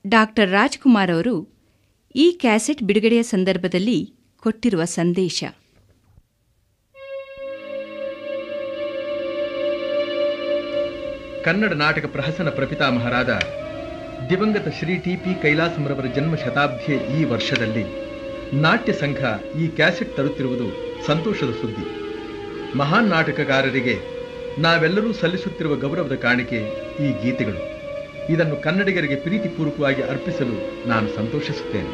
Doctor Rajkumar ಅವರು ಈ cassette ಬಿಡುಗಡೆಯ ಸಂದರ್ಭದಲ್ಲಿ ಕೊಟ್ಟಿರುವ ಸಂದೇಶ ಕನ್ನಡ ನಾಟಕ ಪ್ರಹಸನ ಪ್ರಪಿತಾಮಹರಾದ ದಿವಂಗತ ಶ್ರೀ ಟಿ ಪಿ ಕೈಲಾಸಂರವರ ಜನ್ಮ ಶತಾಬ್ದಿಯ ಈ ವರ್ಷದಲ್ಲಿ ನಾಟ್ಯ ಸಂಘ ಈ ಕ್ಯಾಸೆಟ್ ತರುತ್ತಿರುವುದು ಸಂತೋಷದ ಸುದ್ದಿ ಮಹಾನ್ ನಾಟಕಗಾರರಿಗೆ ನಾವೆಲ್ಲರೂ ಸಲ್ಲಿಸುತ್ತಿರುವ ಗೌರವದ ಕಾಣಿಕೆ ಈ ಗೀತೆಗಳು ಇದನ್ನು ಕನ್ನಡಿಗರಿಗೆ ಪ್ರೀತಿಪೂರ್ವಕವಾಗಿ ಅರ್ಪಿಸಲು ನಾನು ಸಂತೋಷಿಸುತ್ತೇನೆ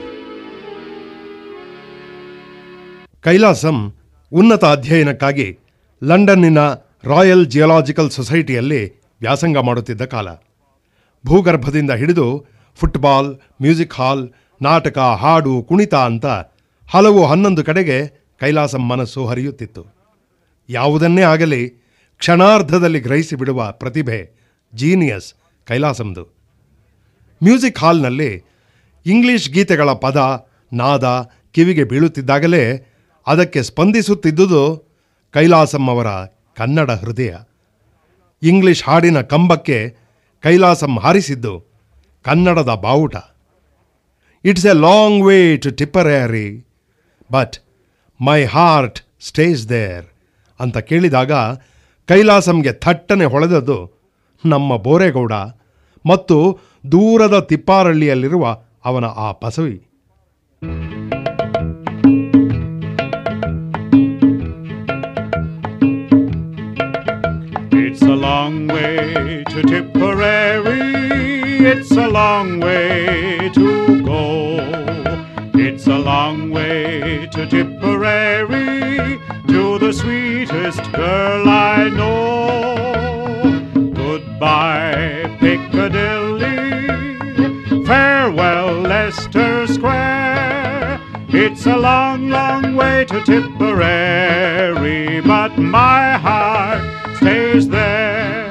ಕೈಲಾಸಂ ಉನ್ನತ ಅಧ್ಯಯನಕ್ಕಾಗಿ ಲಂಡನ್ನಿನ ರಾಯಲ್ ಜಿಯೋಲಾಜಿಕಲ್ ಸೊಸೈಟಿಯಲ್ಲಿ ವ್ಯಾಸಂಗ ಮಾಡುತ್ತಿದ್ದ ಕಾಲ ಭೂಗರ್ಭದಿಂದ ಹಿಡಿದು ಫುಟ್ಬಾಲ್ ಮ್ಯೂಸಿಕ್ ಹಾಲ್ ನಾಟಕ ಹಾಡು ಕುಣಿತ ಅಂತ ಹಲವು ಹನ್ನೊಂದು ಕಡೆಗೆ ಕೈಲಾಸಂ ಮನಸ್ಸು ಹರಿಯುತ್ತಿತ್ತು ಯಾವುದನ್ನೇ ಆಗಲಿ ಕ್ಷಣಾರ್ಧದಲ್ಲಿ ಗ್ರಹಿಸಿ ಬಿಡುವ ಪ್ರತಿಭೆ ಜೀನಿಯಸ್ ಕೈಲಾಸಂದು ಮ್ಯೂಸಿಕ್ ಹಾಲ್ನಲ್ಲಿ ಇಂಗ್ಲಿಷ್ ಗೀತೆಗಳ ಪದ ನಾದ ಕಿವಿಗೆ ಬೀಳುತ್ತಿದ್ದಾಗಲೇ ಅದಕ್ಕೆ ಸ್ಪಂದಿಸುತ್ತಿದ್ದುದು ಕೈಲಾಸಂ ಅವರ ಕನ್ನಡ ಹೃದಯ ಇಂಗ್ಲಿಷ್ ಹಾಡಿನ ಕಂಬಕ್ಕೆ ಕೈಲಾಸಂ ಹಾರಿಸಿದ್ದು ಕನ್ನಡದ ಬಾವುಟ it's a long way to Tipperary but my heart stays there ಅಂತ ಕೇಳಿದಾಗ ಕೈಲಾಸಂಗೆ ಥಟ್ಟನೆ ಹೊಳೆದದ್ದು ನಮ್ಮ ಬೋರೇಗೌಡ ಮತ್ತು ದೂರದ ತಿಪ್ಪಾರಳ್ಳಿಯಲ್ಲಿರುವ ಅವನ ಆ ಬಸವಿ It's a long way to Tipperary. It's a long way to go. It's a long way to Tipperary, to the sweetest girl I know. Goodbye, Piccadilly. Farewell, Leicester Square. It's a long, long way to Tipperary, but my heart stays there.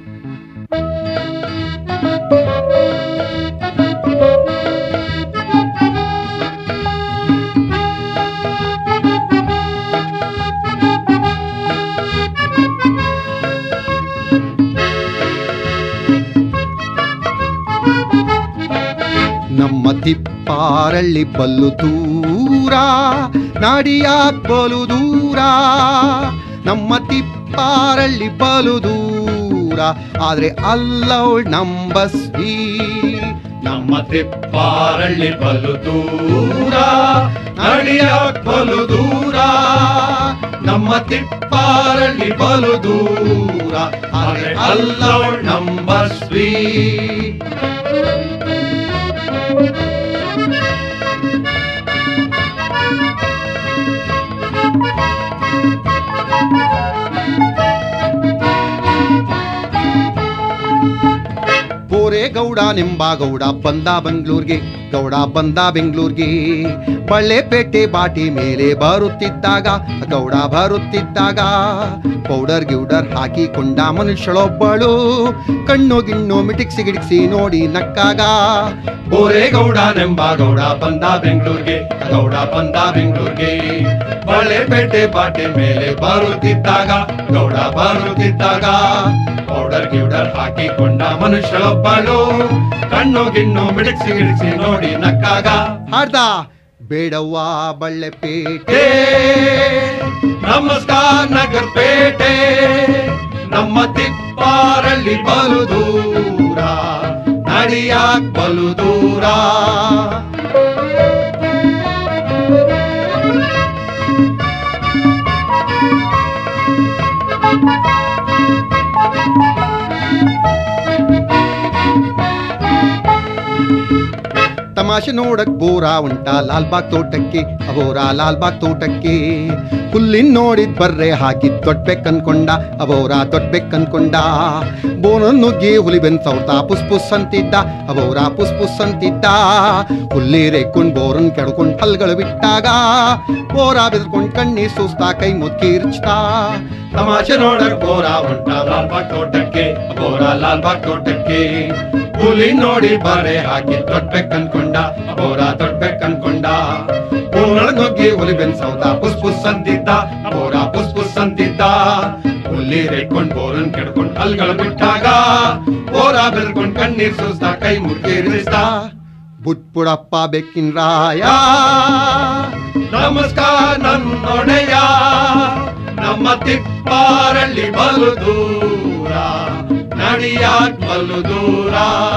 ನಮ್ಮ ತಿಪ್ಪಾರಳ್ಳಿ ಬಲ್ಲು ದೂರ ನಾಡಿಯಾಕ್ ಬಲು ದೂರ ನಮ್ಮ ತಿಪ್ಪಾರಳ್ಳಿ ಬಲು ದೂರ ಆದ್ರೆ ಅಲ್ಲವಳ್ ನಂಬಸ್ವಿ ನಮ್ಮ ತಿಪ್ಪಾರಳ್ಳಿ ಬಲು ದೂರ ನಾಡಿಯಾಕ್ ಬಲು ದೂರ ನಮ್ಮ ತಿಪ್ಪಾರಳ್ಳಿ ಬಲು ದೂರ ಆದ್ರೆ ಅಲ್ಲವಳ್ ನಂಬಸ್ವಿ ಬೋರೆ ಗೌಡ ನಿಂಬಾಗೌಡ ಬಂದ ಬೆಂಗ್ಳೂರ್ಗೆ ಗೌಡ ಬಂದ ಬೆಂಗ್ಳೂರ್ಗೆ ಬಳ್ಳೆಪೇಟೆ ಬಾಟಿ ಮೇಲೆ ಬರುತ್ತಿದ್ದಾಗ ಗೌಡ ಬರುತ್ತಿದ್ದಾಗ ಪೌಡರ್ ಗಿೌಡರ್ ಹಾಕಿಕೊಂಡ ಮನುಷ್ಯಳೊಬ್ಬಳು ಕಣ್ಣು ಗಿಣ್ಣು ಮಿಟಿಕ್ಸಿ ಗಿಡಿಕ್ಸಿ ನೋಡಿ ನಕ್ಕಾಗ ಬೋರೆ ಗೌಡ ನೆಂಬಾಗೌಡ ಬಂದ ಬೆಂಗ್ಳೂರ್ಗೆ ಗೌಡ ಬಂದ ಬೆಂಗ್ಳೂರ್ಗೆ ಬಳ್ಳೆಪೇಟೆ ಬಾಟಿ ಮೇಲೆ ಬರುತ್ತಿದ್ದಾಗ ಗೌಡ ಬರುತ್ತಿದ್ದಾಗ ಪೌಡರ್ ಗಿೌಡರ್ ಹಾಕಿಕೊಂಡ ಮನುಷ್ಯಳೊಬ್ಬಳು ಕಣ್ಣು ಗಿಣ್ಣು ಮಿಡಿಸಿ ಗಿಡಿಸಿ ನೋಡಿ ನಕ್ಕಾಗ ಹಾಡ್ದ ಬೇಡವ್ವ ಬಳ್ಳೆಪೇಟೆ ನಮಸ್ಕಾರ ನಗರ್ ಪೇಟೆ ನಮ್ಮ ತಿಪ್ಪಾರಳ್ಳಿ ಬಲು ದೂರ ನಡಿಯಾಕ್ ಬಲು ದೂರ ತಮಾಷೆ ನೋಡಕ್ ಬೋರ ಉಂಟ ಲಾಲ್ಬಾಗ್ ತೋಟಕ್ಕೆ ಅಬೋರ ಲಾಲ್ಬಾಗ್ ತೋಟಕ್ಕೆ ಹುಲ್ಲಿನ್ ನೋಡಿದ್ ಬರ್ರೆ ಹಾಕಿ ತೊಟ್ಬೇಕ್ ಅನ್ಕೊಂಡ ಅಬೋರ ತೊಟ್ಬೇಕ್ ಅನ್ಕೊಂಡ ಬೋನನ್ ನುಗ್ಗಿ ಹುಲಿ ಬೆನ್ ಸೌತ ಪುಸ್ ಪುಸ್ ಅಂತಿದ್ದ ಅಬೋರ ಪುಸ್ ಪುಸ್ ಅಂತಿದ್ದ ಹುಲ್ಲಿ ರೇಕೊಂಡ್ ಬೋರನ್ ಕೆಡ್ಕೊಂಡ್ ಹಲ್ಗಳು ಬಿಟ್ಟಾಗ ಬೋರ ಬೆದ್ಕೊಂಡ್ ಕಣ್ಣಿ ಸುಸ್ತಾ ಕೈ ಮುತ್ಕಿರ್ಚ್ತಾ ತಮಾಷೆ ನೋಡಕ್ ಬೋರ ಉಂಟ ಲಾಲ್ಬಾಗ್ ತೋಟಕ್ಕೆ ಬೋರ ಲಾಲ್ಬಾಗ್ ತೋಟಕ್ಕೆ ಹುಲಿ ನೋಡಿ ಬಾರೆ ಹಾಕಿ ತೊಟ್ಬೇಕ್ ಅನ್ಕೊಂಡ ಬೋರ ತೊಟ್ಬೇಕ್ ಅನ್ಕೊಂಡ ಬೋನೊಳಗೋಗಿ ಹುಲಿ ಬೆನ್ ಸೌದ ಪುಸ್ ಪುಸ್ ಅಂತಿದ್ದ ಬೋರ ಪುಸ್ ಪುಸ್ ಅಂತಿದ್ದ ಹುಲ್ಲಿ ರೇಕೊಂಡ್ ಬೋರನ್ ಕೆಡ್ಕೊಂಡ್ ಹಲ್ಗಳು ಬಿಟ್ಟಾಗ ಬೋರ ಬೆಳ್ಕೊಂಡ್ ಕಣ್ಣೀರ್ ಸೂಸ್ತಾ ಕೈ ಮುರ್ಕಿರಿಸ್ತಾ ಬುಟ್ಪುಡಪ್ಪ ಬೆಕ್ಕಿನ ರಾಯ ನಮಸ್ಕಾರ ನನ್ನೊಡೆಯ ನಮ್ಮ ತಿಪ್ಪಾರಳ್ಳಿ ಬಲು ದೂರ ನಡಿಯಾಕ್ ಬಲು ದೂರ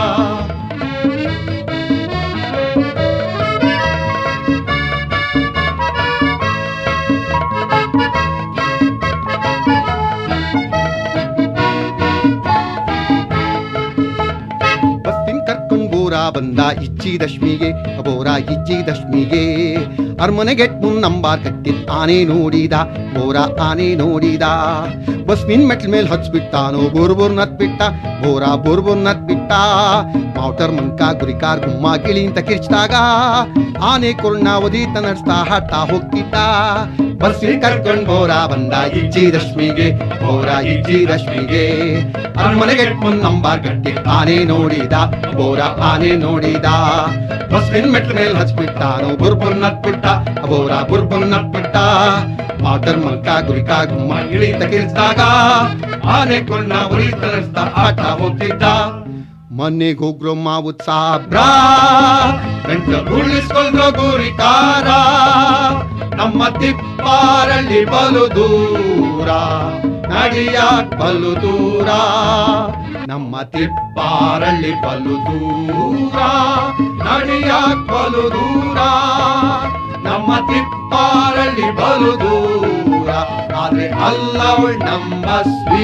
ಬಸ್ಸಿನ ಕರ್ಕೊಂಡ್ ಬೋರ ಬಂದ ಇಚ್ಚಿ ದಶ್ಮಿಗೆ ಬೋರ ಇಚ್ಚಿ ದಶ್ಮಿಗೆ ಅರ್ಮನೆಗೆಟ್ ಮುನ್ನಂಬಾರ್ ಕಟ್ಟಿದ್ ಆನೆ ನೋಡಿದ ಬೋರ ಆನೆ ನೋಡಿದ ಬಸ್ಮಿನ್ ಮೆಟ್ಲ್ ಮೇಲ್ ಹಚ್ಬಿಟ್ಟಾನೋ ಬೋರ್ ಬೋರ್ ನತ್ ಬಿಟ್ಟ ಬೋರ ಬೋರ್ ಬೋರ್ ನತ್ ಬಿಟ್ಟ ಮೌಟರ್ ಮಂಕ ಗುರಿಕಾರ್ ಗುಮ್ಮ ಗಿಳಿ ಅಂತ ಕಿರ್ಚಿದಾಗ ಆನೆ ಕುರ್ಣ ಒದೀತ ನಡ್ಸ್ತಾ ಹಾಡ್ತಾ ಹೋಗ್ತಿದ್ದ ಬಸ್ಸಿನ ಕರ್ಕೊಂಡ್ ಬೋರ ಬಂದ ಇಚ್ಚಿ ದಶ್ಮಿಗೆ ಬೋರ ಇಚ್ಚಿ ದಶ್ಮಿಗೆ ಅರಮನೆಗೆ ನಂಬಾರ್ ಗಟ್ಟಿ ಆನೆ ನೋಡಿದ ಬೋರ ಆನೆ ನೋಡಿದ ಬಸ್ವಿನ್ ಮೆಟ್ಲ ಮೇಲ್ ಹಚ್ಬಿಟ್ಟಾನು ಬುರ್ಬುರ್ ನಟ್ಬಿಟ್ಟ ಬೋರ ಬುರ್ಬುರ್ ನಟ್ಬಿಟ್ಟ ಮಾಟರ್ ಮಂಕ ಗುರಿಕಾ ಗುಮ್ಮ ಇಳಿ ತಗಿಲ್ಸಿದಾಗ ಆನೆ ಕೊಂಡ ಉರಿ ತರಿಸ್ತಾ ಆಟ ಹೋಗ್ತಿದ್ದ ಮನೆಗೆ ಹೋಗ್ರೋ ಮಾವು ಸಾಬ್ರ ಗಂಟ ಉಳಿಸ್ಕೊಂಡ್ರೋ ಗುರಿಕಾರ ನಮ್ಮ ತಿಪ್ಪಾರಳ್ಳಿ ಬಲು ದೂರ ನಡಿಯಾಕ್ ಬಲು ದೂರ ನಮ್ಮ ತಿಪ್ಪಾರಳ್ಳಿ ಬಲು ದೂರ ನಡಿಯಾಕ್ ಬಲು ದೂರ ನಮ್ಮ ತಿಪ್ಪಾರಳ್ಳಿ ಬಲು ದೂರ ಆದ್ರೆ ಅಲ್ಲವಳ್ ನಮ್ಮ ಸ್ವೀ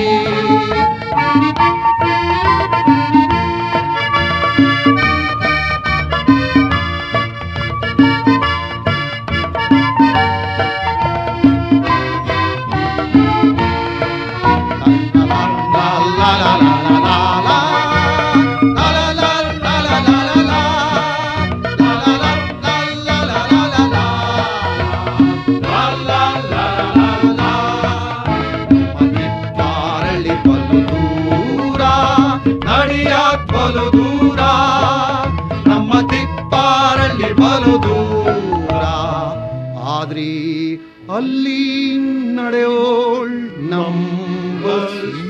ಬಲು ದೂರ ನಮ್ಮ ತಿಪ್ಪಾರಳ್ಳಿ ಬಲು ದೂರ ಆದ್ರಿ ಅಲ್ಲಿ ನಡೆಯೋಳ್ ನಮ್ಮ